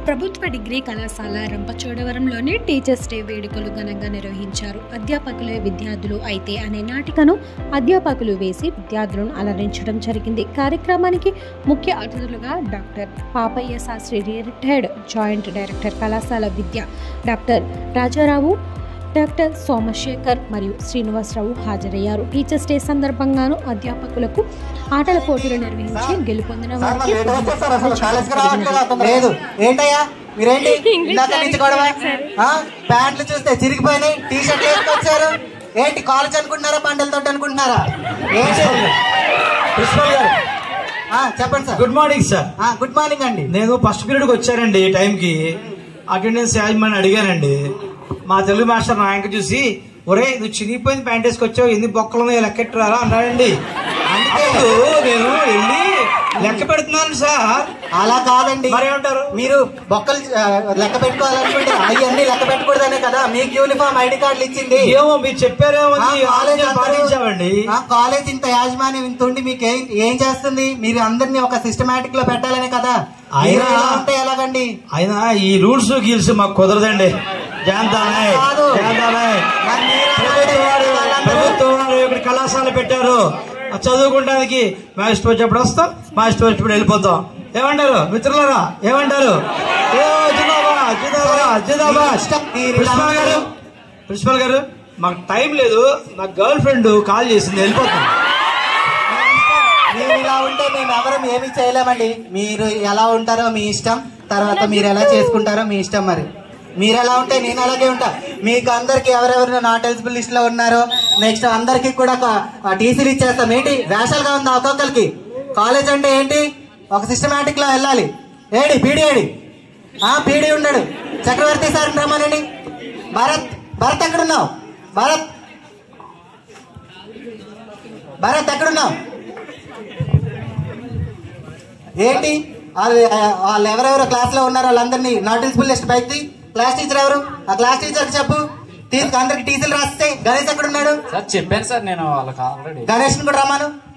ప్రభుత్వ డిగ్రీ కళాశాల రంపచోడవరంలోని teachers day వేడుకలు ఘనంగా నిర్వహించారు అధ్యాపకులే విద్యార్థులు అయితే అనే నాటికను అధ్యాపకులు వేసి విద్యార్థులను అలరించడం జరిగింది కార్యక్రమానికి ముఖ్య అతిథులుగా doctor Papayya Sastri retired joint director కళాశాల విద్య డాక్టర్ రాజారావు డాక్టర్ సోమశేఖర్ మరియు శ్రీనివాసరావు హాజరయ్యారు టీచర్స్ డే సందర్భంగాను అధ్యాపకులకు ఆటల పోటీలు నిర్వహించి గెలుపొందిన సార్ వారికి మరి ఎటు వచ్చేస్తారు అసలు కాలేజ్కి రావట్లేదు లేదు ఏంటయ్యా మీరేంటి ఇందాక నుంచి గొడవ ఆ? ప్యాంట్లు చూస్తే చిరిగిపోయినాయి టీ షర్ట్ వేసుకొచ్చారు ఏంటి కాలేజ్ అనుకుంటున్నారా బండల తోటి అనుకుంటున్నారా ఏంటి ప్రిన్సిపల్ గారు ఆ, చెప్పండి సార్ గుడ్ మార్నింగ్ సార్ ఆ, గుడ్ మార్నింగ్ అండి నేను ఫస్ట్ పీరియడ్కి వచ్చానండి ఈ టైంకి అటెండెన్స్ యాజమాని అడిగానండి మా తెలుగు మాస్టర్ నా యాంక చూసి ఒరే నువ్వు చినిగిపోయింది ప్యాంట్ వేసుకొచ్చావు ఎన్ని బొక్కలు ఉన్నాయో లెక్కెట్టరారా అన్నాడండి అందుకే నేను వెళ్ళి లెక్క పెడుతున్నాను సార్ అలా కాదండి మరేమంటారు? మీరు బొక్కలు ఆ, లెక్క పెట్టుకోవాలనుకుంటే అవన్నీ లెక్క పెట్టకూడదనే కదా మీకు యూనిఫామ్ ఐడి కార్డులు ఇచ్చింది ఏమో మీరు చెప్పారేమో ఆ, అని కాలేజ్ ఆజ్ఞలు అందరూ- పాటించామండి ఆ, కాలేజ్ ఇంత యాజమాన్యం ఇంత ఉండి మీకు ఏం ఏం చేస్తుంది మీరు అందరినీ ఒక సిస్టమేటిక్ లో పెట్టాలనే కదా అయినా- మీరు ఇలా ఉంటే ఎలాగండి అయినా ఈ రూల్స్ గీల్స్ మాకు కుదరదండి జాంతానే కాదు. జాంతానే మరి మీరు ప్రభుత్వం వారు వాళ్ళందరూ- ప్రభుత్వం వారు ఇక్కడ కళాశాల పెట్టారు ఆ చదువుకుంటానికి మా ఇష్టం వచ్చినప్పుడు వస్తాం మా ఇష్టం వచ్చినప్పుడు వెళ్ళిపోతాం ఏమంటారు మిత్రులారా ఏమంటారు ఏ జిందాబాద్, జిందాబాద్, జిందాబాద్. ప్రిన్సిపాల్ గారు ప్రిన్సిపాల్ గారు మాకు టైం లేదు నా గర్ల్ ఫ్రెండ్ కాల్ చేసింది వెళ్ళిపోతాం మీరు ఇలా ఉంటే మేము ఎవరం ఏమీ చేయలేమండి మీరు ఎలా ఉంటారో మీ ఇష్టం తర్వాత మీరు ఎలా చేసుకుంటారో మీ ఇష్టం మరి మీరు ఎలా ఉంటే నేను అలాగే ఉంటా మీకు అందరికి ఎవరెవరు నాట్ ఎలిజిబుల్ లిస్ట్ లో ఉన్నారో నెక్స్ట్ అందరికి కూడా టీసీలు ఇచ్చేస్తాం ఏంటి వేషాలుగా ఉందా ఒక్కొక్కరికి కాలేజ్ అంటే ఏంటి ఒక సిస్టమేటిక్ లో వెళ్ళాలి ఏడి పీడి ఏడి ఆ పీడి ఉన్నాడు చక్రవర్తి సార్ రమ్మనండి భరత్ భరత్ ఎక్కడున్నావు భరత్ భరత్ ఎక్కడున్నావు ఏంటి వాళ్ళు వాళ్ళు ఎవరెవరు క్లాస్ లో ఉన్నారు వాళ్ళందరినీ నోటీస్ఫుల్ లిస్ట్ బయట క్లాస్ టీచర్ ఎవరు ఆ క్లాస్ టీచర్ చెప్పు తీసుకు అందరికి టీచర్లు రాస్తే గణేష్ ఎక్కడ ఉన్నాడు సార్ చెప్పాను సార్ నేను వాళ్ళకి ఆల్రెడీ గణేష్ కూడా రమ్మను